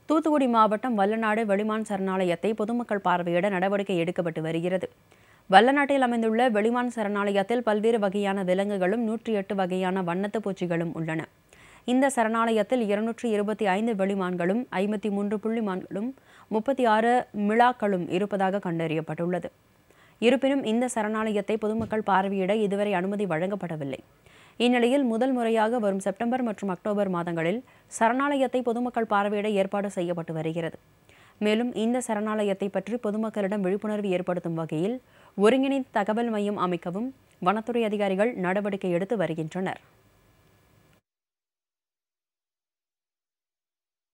தூத்துக்குடி மாவட்டம் வல்லநாடு வெளிமான் சரணாலயத்தை பொதுமக்கள் பார்வையிட நடவடிக்கை எடுக்கப்பட்டு வருகிறது வல்லநாட்டில் அமைந்துள்ள வெளிமான் சரணாலயத்தில் பல்வேறு வகையான விலங்குகளும் நூற்றி எட்டு வகையான வண்ணத்து பூச்சிகளும் உள்ளன இந்த சரணாலயத்தில் இருநூற்றி இருபத்தி ஐந்து வெளிமான்களும் ஐம்பத்தி மூன்று புள்ளிமான்களும் முப்பத்தி ஆறு மிளாக்களும் இருப்பதாக கண்டறியப்பட்டுள்ளது இருப்பினும் இந்த சரணாலயத்தை பொதுமக்கள் பார்வையிட இதுவரை அனுமதி வழங்கப்படவில்லை இந்நிலையில் முதல் முறையாக வரும் செப்டம்பர் மற்றும் அக்டோபர் மாதங்களில் சரணாலயத்தை பொதுமக்கள் பார்வையிட ஏற்பாடு செய்யப்பட்டு வருகிறது மேலும் இந்த சரணாலயத்தை பற்றி பொதுமக்களிடம் விழிப்புணர்வு ஏற்படுத்தும் வகையில் ஒருங்கிணைந்த தகவல் மையம் அமைக்கவும் வனத்துறை அதிகாரிகள் நடவடிக்கை எடுத்து வருகின்றனர்